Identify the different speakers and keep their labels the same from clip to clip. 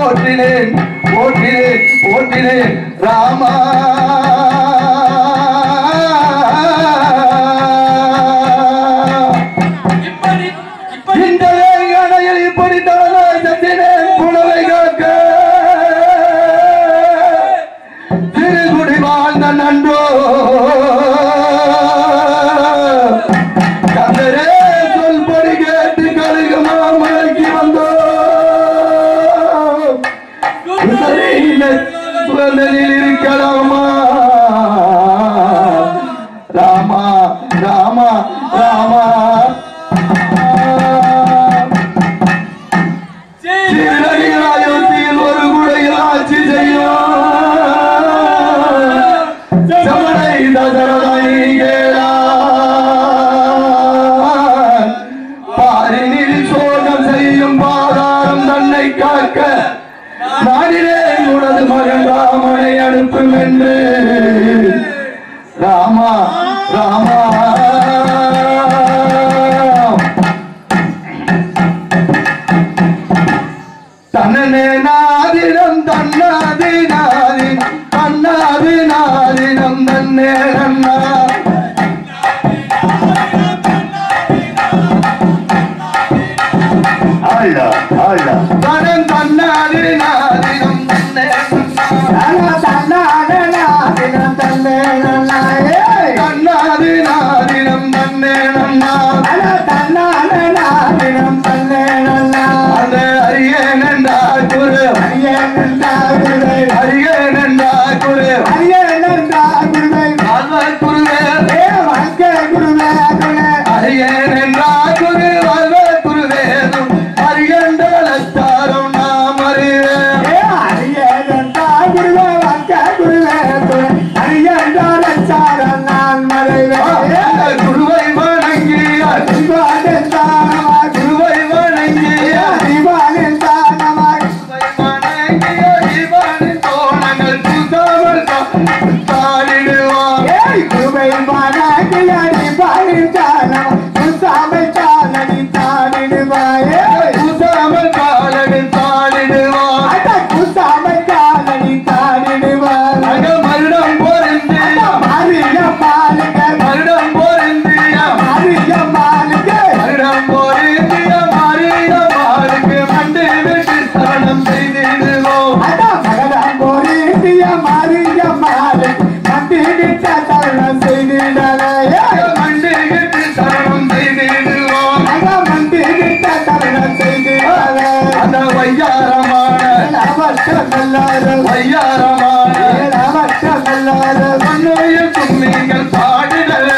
Speaker 1: போற்றினேன் போற்றினேன் போற்றினேன் ராமா
Speaker 2: இப்படி இப்படி
Speaker 1: இந்த வேங்கடையில் இப்படி தலதாய் தட்டினேன் புலவை காக்க திருகுடி வாழ்ந்த நன்றோ கந்தரே சொல்படி கேட்டு கழுகு மாமலைக்கு வந்தோம் சுரந்தலில் இருக்கலாமா ராமா ராமா ராமா சீரடியாயுத்தியில் ஒரு குடையில் ஆட்சி செய்யும் சமணை தசரதை கேளான். பாரினில் சோகம் செய்யும் பாதாரம் தன்னை காக்க நாடிலே உனது மகன் ராமனை அனுப்பும் என்று ராமா ராமா தன்னே நாதினம் தன்னாதி நாதி தன்னாதி நாதினம் தன்னே நன்னா ஆழ்டா ஆழ்டா தனன் தன்னாதி நாதினம் தன்னே தன்னாதி நாதினம் தன்னே நன்னா அந்த அரியன் என்றார் குரு அரியன் என்றார் குரு அல்வர் குருவே அரியன் என்றார் குரு அல்வர் குருவேதும் அரியண்டலத்தாரும் நாம் அறிவேன் அந்த குருவை வணங்கியார் குருவை வணங்கியார் வணங்கிய இவனின் தோணங்கள் புசாமல் தாடிடுவார் புசாமல் காலனில் தாடிடுவார் அங்க மருடம் பொருந்தியா மருடம் பொருந்தியா மருடம் பொருந்திய மாறிடமாருக்கு மண்டு விட்டு சரணம் செய்திடுவோம் மண்டு விட்டு சரணம் செய்திடுவோம் அந்த வையாரமான வையாரமான மண்ணையில் தும்மிகள் பாடிடல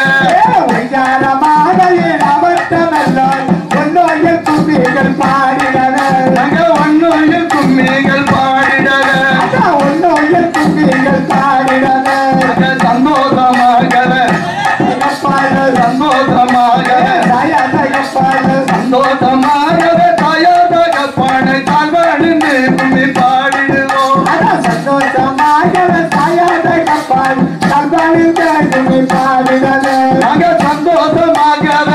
Speaker 1: அங்க ஒன்னையில் தும்மிகள் பாடிடல அங்க சந்தோஷமாகவே சந்தோஷமாகவே சந்தோஷமாகவே தயாதகப்பானை தாழ்வணிந்து கும்மி பாடிடுவோம் நாங்க சந்தோஷமாகவே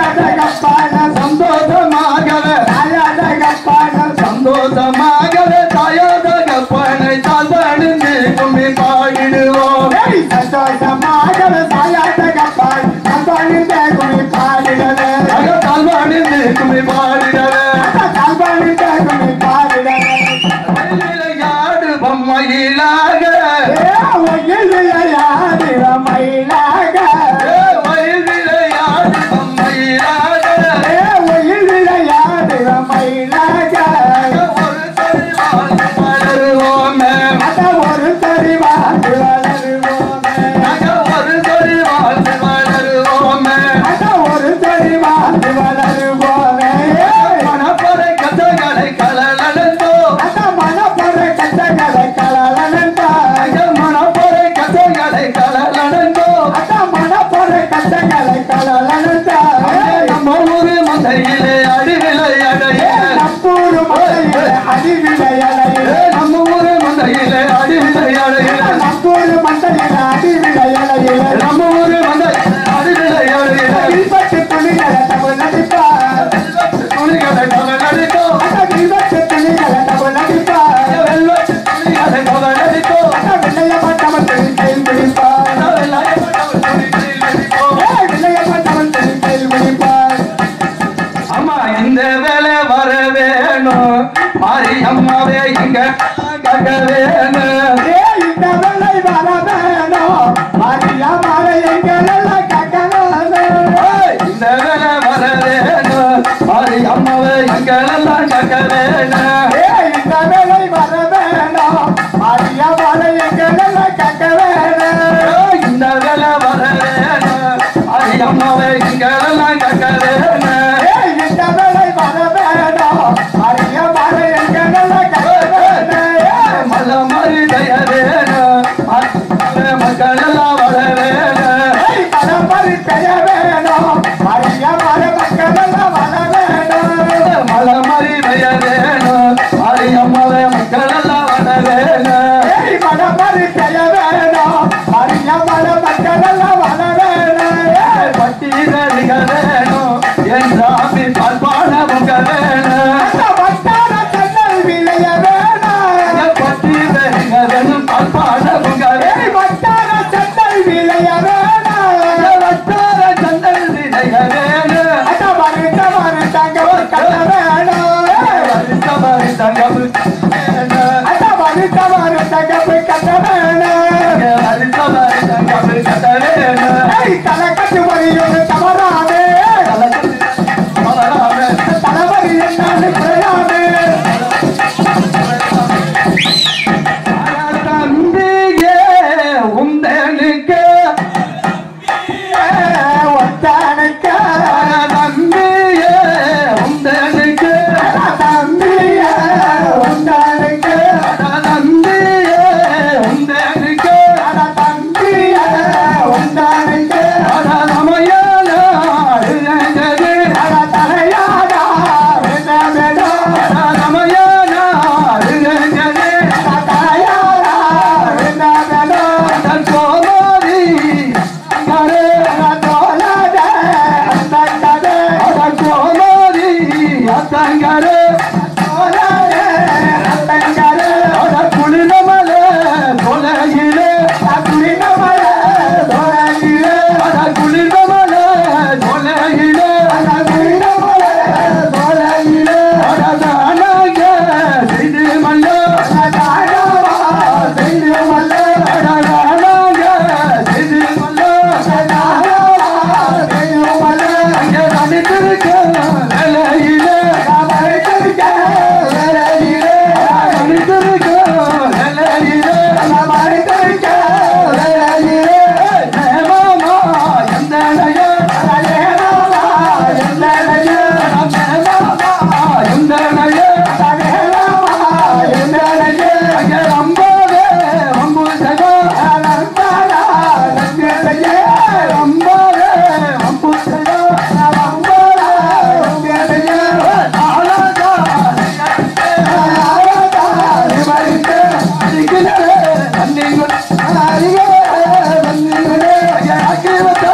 Speaker 1: சந்தோஷமாகவே சந்தோஷமாகவே தயாதகப்பானை தாழ்வணிந்து கும்மி பாடிடுவோம் நாங்க தாழ்வணிந்து கும்மி பாடிடவே விளையாடு பொம்மையிலாக ஏ, வயல் விளையாடு பொம்மையிலாக ஒரு தனி வாழ்வு வளருவோமே
Speaker 3: ஒரு தறி வாழ்ந்து வளருவோமே
Speaker 1: நாங்க ஒரு தனி வாழ்வு வளருவோமே
Speaker 3: ஒரு தறி வாழ்ந்து வளருவோமே
Speaker 1: மனப்பறை கதைகளை கலலோ
Speaker 3: அந்த மனப்பொரு கட்டங்களை கலலனந்தா
Speaker 1: நாங்க மனப்பறை கதைகளை கலலோ
Speaker 3: அந்த மனப்பொரு கட்டங்களை கலலனந்தா
Speaker 1: நம்ம ஊரு மந்தையிலே அடிவிலை அடைய
Speaker 3: நப்பூரு மலையிலே அடிவிலையலையிலே
Speaker 1: நம்ம ஊரு மந்தையிலே அடிவிலை அடைய
Speaker 3: நப்பூரு மண்டையிலே அடிவிலையலையிலே
Speaker 1: நம்ம ஊரு மந்தை அடிவிலை அடைய
Speaker 3: வில்பட்டு துணிகளை தமிழ் நடிப்பா
Speaker 1: துணிகளை கலலோ
Speaker 3: அந்த வில்பட்டு துணிகளை தமிழ் நடிப்பா
Speaker 1: அம்மாவே இங்க ககவேனு
Speaker 3: ஏ இந்த வேலை வர வேணும் மாரியா மாலை எங்களெல்லாம் கக்கணும்
Speaker 1: இந்த வேலை வர வேணு மாறி அம்மாவே எங்களெல்லாம் ககவேனு
Speaker 3: ஏ இந்த வேலை வர வேணும் மாரியா மாலை எங்களெல்லாம் கக்கணும்
Speaker 1: இந்த வேலை வர வேணு மாறி அம்மாவே எங்களெல்லாம் ககவேனு
Speaker 3: ஏ இந்த வேலை வர வேணும் மாரியா மாலை எங்களெல்லாம் கக்கணும்
Speaker 1: மல மாறி தய வேணு மக்கள் எல்லாம் வர வேணு
Speaker 3: ஏய் பரம்பரை பெய வேணும் மாரியா மாலை மக்களெல்லாம் வர வேணும்
Speaker 1: மல மாறி தய வேணு மாறி அம்மாவே மக்கள் எல்லாம் வர வேணு
Speaker 3: ஏய் பரம்பரை பெய வேணும் மாரியா மாலை மக்களெல்லாம் வர வேணும் ஏய்
Speaker 1: பட்டிதறிக வேணும் என் சாமி பல்பான முக வேணும்
Speaker 3: அந்த வட்டார சென்னல் விளைய வேணும்
Speaker 1: பட்டிதறிக வேணும் பல்பான முக
Speaker 3: ஏய் வட்டார சென்னல் விளைய வேணும்
Speaker 1: வட்டார சந்தல் திரைக வேணும்
Speaker 3: அட வருத்த வருத்தங்க ஒரு கண்ண வேணும்
Speaker 1: வருத்த வருத்தங்கள் வேணும்
Speaker 3: அட வருத்த வருத்தங்க ஒரு கண்ண வேணும்
Speaker 1: வருத்த வருத்தங்கள் கட்ட வேணும்
Speaker 3: ஏய் தலைக்கட்டு வரியோடு தவறாதே
Speaker 1: மலராமே
Speaker 3: தலைவரி என்னன்னு குறையாதே
Speaker 1: தம்பியே உந்தனுக்கு
Speaker 3: ஒத்தானுக்க
Speaker 1: தம்பியே உந்தனுக்கு
Speaker 3: தம்பிய ஒத்தானுக்கு
Speaker 1: தம்பியே உந்தனுக்கு
Speaker 3: அட தம்பிய ஒத்தானுக்கு
Speaker 1: ரமயான இழந்தது
Speaker 3: அட தலையாடா என்ன வேணும்
Speaker 1: ரமயான இழந்தது
Speaker 3: அட தலையாடா என்ன வேணும்
Speaker 1: தன் கோமாரி அங்கரே
Speaker 3: அட தோலாட தங்கடே
Speaker 1: அதன் கோமாரி அத்தங்கரே
Speaker 3: தோலாட தங்கடே
Speaker 1: அதன் குளிரமல கொலையிலே
Speaker 3: அக்குளினமல தோலாகிலே
Speaker 1: அதன் குளிரமல கொலையிலே
Speaker 3: அக்குளினமல தோலாகிலே
Speaker 1: அதனாக செய்து மல்ல
Speaker 3: அடாடா செய்து மல்ல
Speaker 1: அதனாக செய்து மல்ல
Speaker 3: அடாடா செய்து மல்ல
Speaker 1: அங்கே தனித்திருக்க வேலையிலே
Speaker 3: நாமரைக்க வேலையிலே
Speaker 1: தனித்திருக்க வேலையிலே
Speaker 3: நாமரைக்க வேலையிலே
Speaker 1: மாமா எந்த நயோ
Speaker 3: அடேனாவா என்னலையே
Speaker 1: மாமா எந்த நயோ
Speaker 3: அடேனாவா என்னலையே
Speaker 1: அங்கே ரொம்பவே ரொம்ப சகோ
Speaker 3: அலந்தாடா நங்கலையே
Speaker 1: ரொம்பவே ரொம்ப சகோ
Speaker 3: அலந்தாடா நங்கலையே
Speaker 1: ஆளாதா
Speaker 3: ஆயாடா நிமரித்தே
Speaker 1: அடிக்கிறே தண்ணிங்குள்
Speaker 3: அரியே வந்தினே
Speaker 1: எனக்கு வந்த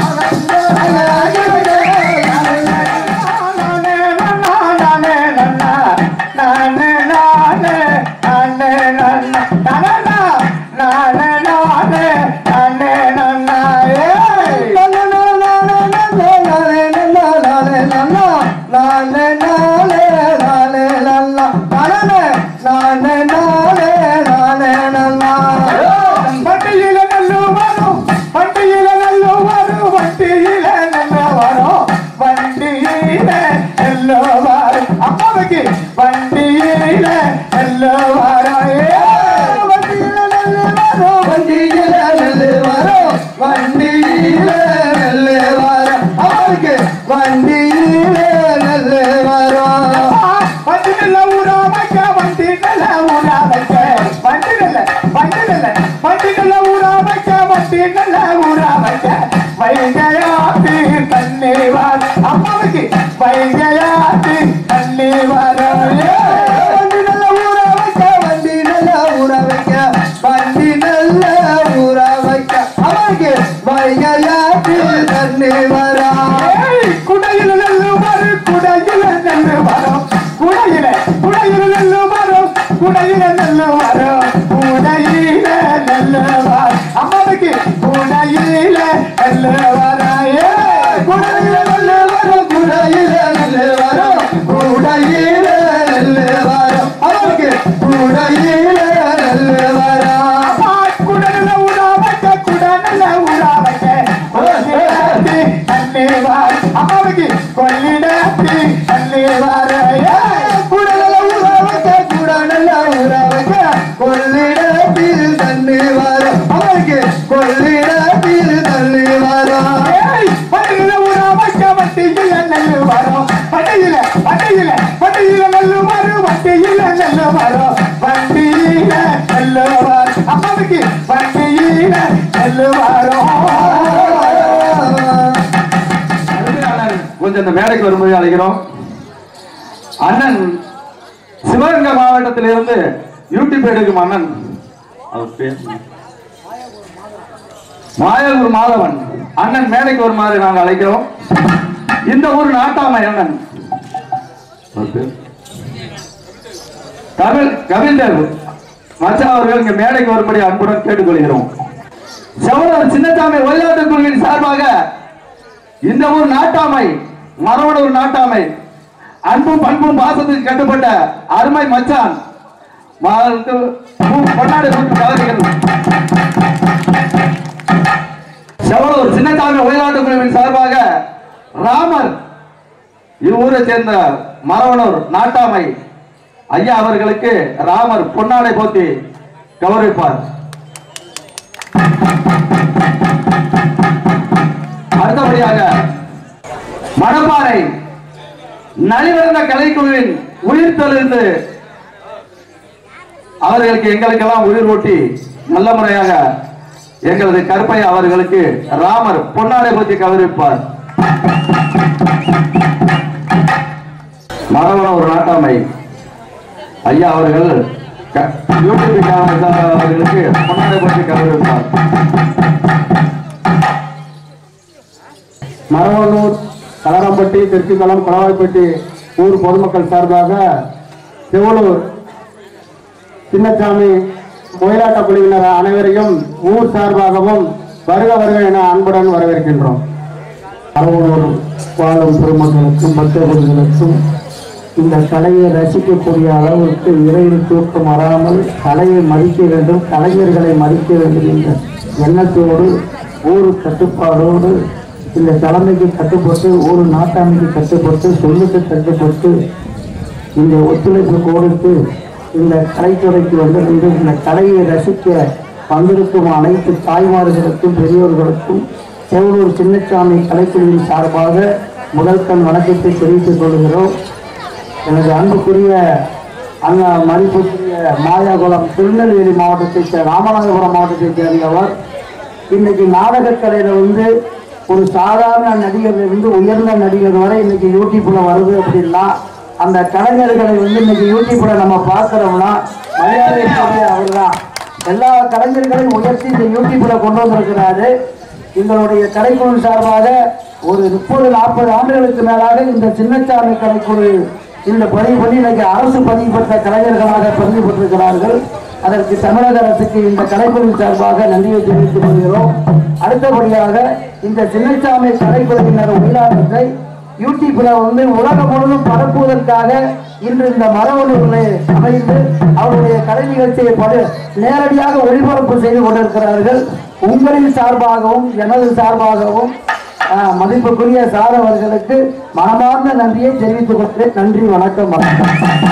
Speaker 3: வண்டியில நல்ல வரும் வண்டியில நல்ல வரும் வண்டியில நல்ல வரும் வண்டியில நல்ல வரும் அம்மாவுக்கு வண்டியில நல்ல வரும் ஏ, வண்டியில நல்ல வரும்
Speaker 1: வண்டியில நெல்லு வரும் வண்டியில நெல்லு வரும் அவருக்கு வண்டியில நெல்லு வரும்
Speaker 3: வண்டி நல்ல ஊரா வைக்க வண்டி நல்ல ஊரா வைக்க வண்டி நல்ல வண்டி நல்ல வண்டி நல்ல ஊரா வைக்க வண்டி நல்ல ஊரா வைக்க வைகையாத்து தண்ணி வார் அம்மாவுக்கு வைகையாத்து தண்ணி வரும் ஏ,
Speaker 1: வண்டி நல்ல ஊற வைக்க வண்டி நல்ல ஊற வைக்க வண்டி நல்ல ஊற வைக்க அவருக்கு வைகையாத்து தண்ணி வரா
Speaker 3: ஏய், குடையில நெல்லு வரும் குடையில நெல்லு வரும் குடையில குடையில நெல்லு வரும் குடையில நெல்லு வரும் குடையில நெல்லு வரும் அம்மாவுக்கு குடையில நெல்லு வரும் ஏய், குடையில நெல்லு வரும்
Speaker 1: குடையில நெல்லு வரும் குடையில நெல்லு வரும்
Speaker 3: நல்ல மரம் வண்டியில நல்ல மரம் அம்மாவுக்கு வண்டியில நல்ல மரம்
Speaker 4: அருமையாளர் கொஞ்சம் இந்த மேடைக்கு வரும்போது அழைக்கிறோம் அண்ணன் சிவகங்கை மாவட்டத்திலிருந்து யூடியூப் எடுக்கும் அண்ணன் அவர் பேர் மாயகுரு மாதவன் அண்ணன் மேடைக்கு வருமாறு நாங்கள் அழைக்கிறோம் இந்த ஊர் நாட்டாமை அண்ணன் அவர் பேர்? கபில் கபில்தேவ் மச்சா அவர்கள் இங்க மேடைக்கு வரும்படி அன்புடன் கேட்டுக்கொள்கிறோம் செவலர் சின்னசாமி விளையாட்டு குழுவின் சார்பாக இந்த ஊர் நாட்டாமை மரவனூர் நாட்டாமை அன்பும் பண்பும் பாசத்துக்கு கட்டுப்பட்ட அருமை மச்சான் மகளுக்கு பூ- பொன்னாடை கொடுத்து கவனிக்கணும் செவலூர் சின்னசாமி விளையாட்டு குழுவின் சார்பாக ராமர் இவ்வூரை சேர்ந்த மரவனூர் நாட்டாமை ஐயா அவர்களுக்கு ராமர் பொன்னாடை போத்தி கௌரவிப்பார் அடுத்தபடியாக மணப்பாறை நலிவந்த கலைக்குழுவின் உயிர் தெளிந்து அவர்களுக்கு எங்களுக்கெல்லாம் உயிர் ஊட்டி நல்ல முறையாக எங்களது கருப்பை அவர்களுக்கு ராமர் பொன்னாடை பற்றி கௌரவிப்பார் மரவன ஒரு நாட்டாமை ஐயா அவர்கள் க- யூடியூப் சேனல் அவர்களுக்கு பொன்னாடை பற்றி கௌரவிப்பார்
Speaker 3: மரவனூர் கலரம்பட்டி தெற்குகளம் குளவாய்ப்பட்டி ஊர் பொதுமக்கள் சார்பாக செவலூர் சின்னசாமி ஒயிலாட்ட குழுவினர் அனைவரையும் ஊர் சார்பாகவும் வருக வருக என அன்புடன் வரவேற்கின்றோம்
Speaker 5: மரபணூர் வாழும் பெருமக்களுக்கும் பக்தர்களுக்கும் இந்த கலையை ரசிக்கக்கூடிய அளவுக்கு இறையில் தூக்கம் வராமல் கலையை மதிக்க வேண்டும் கலைஞர்களை மதிக்க வேண்டும் என்ற எண்ணத்தோடு ஊர் கட்டுப்பாடோடு இந்த தலைமைக்கு கட்டுப்பட்டு ஊர் நாட்டாமைக்கு கட்டுப்பட்டு சொல்லுக்கு கட்டுப்பட்டு இந்த ஒத்துழைப்பு கொடுத்து இந்த கலைத்துறைக்கு வந்திருந்து இந்த கலையை ரசிக்க வந்திருக்கும் அனைத்து தாய்மார்களுக்கும் பெரியோர்களுக்கும் செவலூர் சின்னசாமி கலைக்குழுவின் சார்பாக முதல் கண் வணக்கத்தை தெரிவித்துக் கொள்கிறோம் எனது அன்புக்குரிய அண்ணா மதிப்புக்குரிய மாயாகுளம் திருநெல்வேலி மாவட்டத்தை சே- ராமநாதபுரம் மாவட்டத்தைச் சேர்ந்தவர் இன்னைக்கு நாடகக்கலையில வந்து ஒரு சாதாரண நடிகர்ல இருந்து உயர்ந்த நடிகர் வரை இன்னைக்கு யூடியூப்ல வருது அப்படின்னா அந்த கலைஞர்களை வந்து இன்னைக்கு யூடியூப்ல நம்ம பார்க்கிறோம்னா மரியாதைக்குரிய அவர்தான் எல்லா கலைஞர்களையும் உயர்த்தி இந்த யூடியூப்ல கொண்டு வந்திருக்கிறாரு எங்களுடைய கலைக்குழு சார்பாக ஒரு முப்பது நாற்பது ஆண்டுகளுக்கு மேலாக இந்த சின்னச்சாமி கலைக்குழு இந்த பதிவு பண்ணி இன்னைக்கு அரசு பதிவு பெற்ற கலைஞர்களாக பதிவு பெற்றிருக்கிறார்கள் அதற்கு தமிழக அரசுக்கு இந்த கலைக்குழு சார்பாக நன்றியை தெரிவித்துக் கொள்கிறோம் அடுத்தபடியாக இந்த சின்னச்சாமி கலைக்குழுவினர் உயிராட்டத்தை யூடியூப்ல வந்து உலகம் முழுவதும் பரப்புவதற்காக இன்று இந்த மரபணுகளை அமைந்து அவருடைய கலை நிகழ்ச்சியை படு நேரடியாக ஒளிபரப்பு செய்து கொண்டிருக்கிறார்கள் உங்களின் சார்பாகவும் எனது சார்பாகவும் ஆஹ், மதிப்புக்குரிய சார் அவர்களுக்கு மனமார்ந்த நன்றியை தெரிவித்துக் கொள்கிறேன் நன்றி வணக்கம் வணக்கம்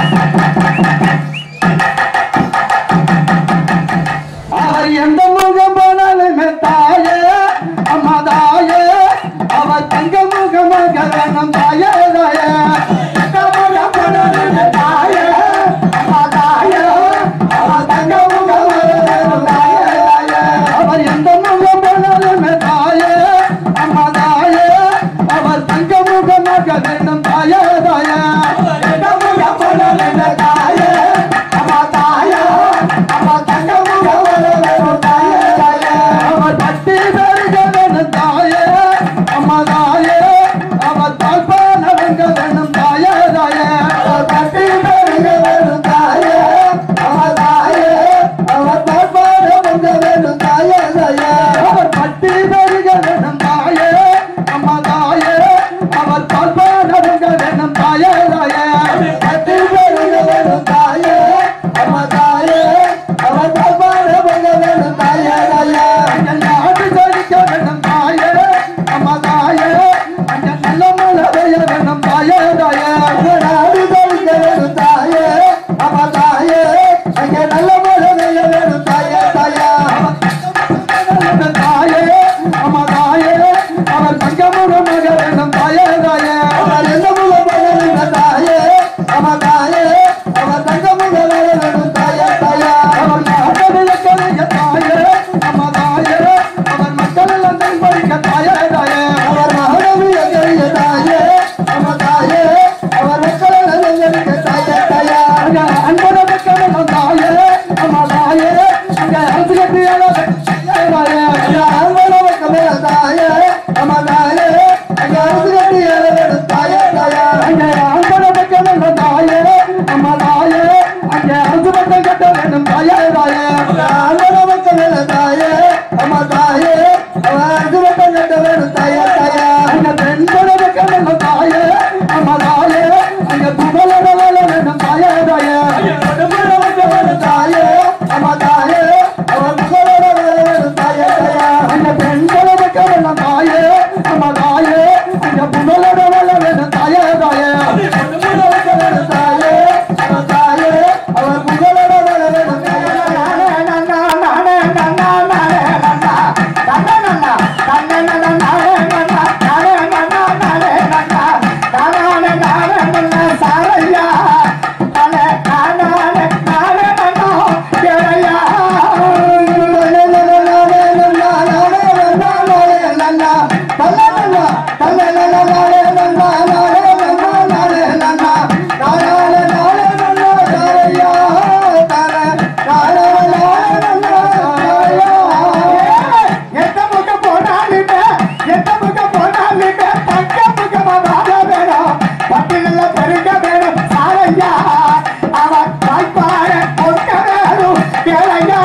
Speaker 4: அவர் எந்த முகம் போனாலுமே தாயே அம்மா தாயே அவர் தங்க முகமாக வேணும் தாயே தாயே எந்த முகம் போனாலுமே தாயே அம்மா தாயே அவர் தங்க முகமாக வேணும் தாயே தாயே அவர் எந்த முகம் போனாலுமே தாயே அம்மா தாயே அவர் தங்க முகமாக வேணும் தாயே தாயே எந்த முகம் போனாலுமே தாயே அம்மா தாயே அவர் தங்க முகமாக வேணும் தாயே தாயே அவர் பட்டி பெருக வேணும் தாயே அம்மா தாயே அவர் தாழ்பான வெங்க வேணும் தாயே தாயே அவர் பட்டி பெருக வேணும் தாயே அம்மா தாயே அவர் தாழ்பான வெங்க வேணும் தாயே தாயே அவர் பட்டி பெருக வேணும் தாயே அம்மா தாயே அவர் தாழ்பான வெங்க வேணும் தாயே தாயே பட்டி பெருக வேணும் தாயே அம்மா தாயே அவர் தாழ்பான வெங்க வேணும் தாயே தாயே நாடு ஜெயிக்க வேணும் தாயே அம்மா தாயே அந்த நல்ல மழை பெய்ய வேணும் தாயே தாயே நாடு ஜெயிக்க வேணும் தாயே அம்மா தாயே அங்கே நல்ல மழை பெய்ய வேணும் தாயே தாயே தாயே அம்மா தாயே அவர் தங்கமுகமாக வேணும் தாயே தாயே அவர் எந்த முகமாக வேணும் தாயே அம்மா தாயே அவர் தங்கமுக அசுபத்தை கட்ட வேண்டும் தாயே தாயே
Speaker 1: ஆண்டவனுக்கு மேல தாயே அம்மா தாயே அவன் அசுபத்தை கட்ட வேணும் தாயே தாயே
Speaker 4: அங்க பெண்களை வைக்க வேண்டும் தாயே அம்மா தாயே அங்க புகழோட வேலை வேண்டும் தாயே தாயே
Speaker 1: தாயே அம்மா தாயே அவன் புகழோட வேணும் தாயே தாயே
Speaker 4: அங்க பெண்களை வைக்க வேண்டும் தாயே அம்மா தாயே அங்க புகழோட வேலை வேண்டும் தாயே தாயே
Speaker 1: தாயே அவன் தாயே அவன் புகழோட வேணும் தாயே
Speaker 3: எந்த பக்கம் போனாலுமே எந்த பக்கம் போனாலுமே பக்க பக்கமா வாழ வேணும் பட்டியல பெருக்க வேணும் சாரையா அவன் வாய்ப்பாட பொறுக்க வேணும் கேளையா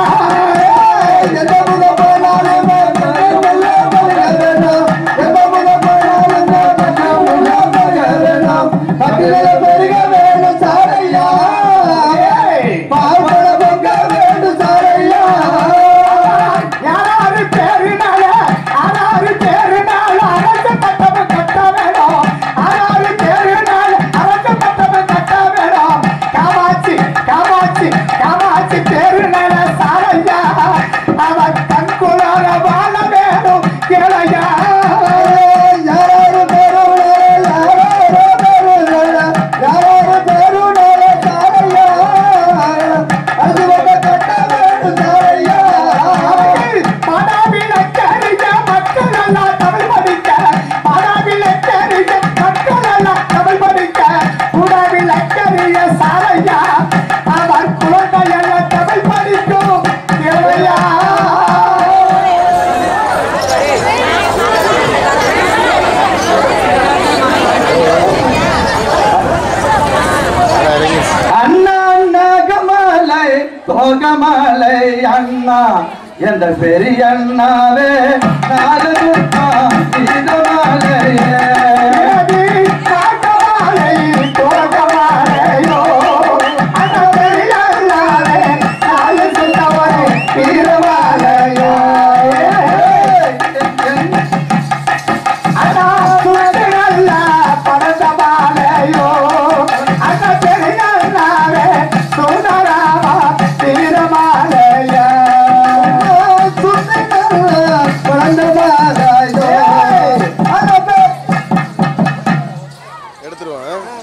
Speaker 1: பெருக வேணும் சாரையா பால்பட பொங்க வேணும் சாரையா
Speaker 3: யாராரு பேருனால ஆறாறு பேருனால அரசு கட்டவன் கட்ட வேணும் ஆறாறு பேருனால அரசு கட்டவன் கட்ட வேணும் காமாட்சி காமாட்சி காமாட்சி பேருனால சாரையா அவன் கண்குளார வாழ வேணும் கேளையா
Speaker 1: யாராரு பேருனால யாராரு பேருனால யாராரு பேருனால சாரையா அது ஒரு கட்ட வேணும் சாரையா
Speaker 3: பாடாவிலக்கறிய மக்கள் எல்லாம் தமிழ் படிக்க பாடாவிலக்கறிய மக்கள் எல்லாம் தமிழ் படிக்க கூடாவிலக்கறிய சாரையா அவர் குழந்தை எல்லாம் தமிழ் படிக்கும் தேவையா
Speaker 4: அண்ணா அண்ணா கமலை கோகமலை அண்ணா என்ற பெரிய அண்ணாவே நாலு துர்கா இதுமலையே
Speaker 3: தேவி காட்டமாலை தோட்டமாலையோ அந்த பெரியாரே நாலு சுத்தவரை வீரவாலையோ அண்ணா சுத்தநல்ல பரந்தமாலையோ அந்த பெரியாரே சுந்தராமா வீரமாலையோ
Speaker 1: குழந்தை
Speaker 6: எடுத்துருவான்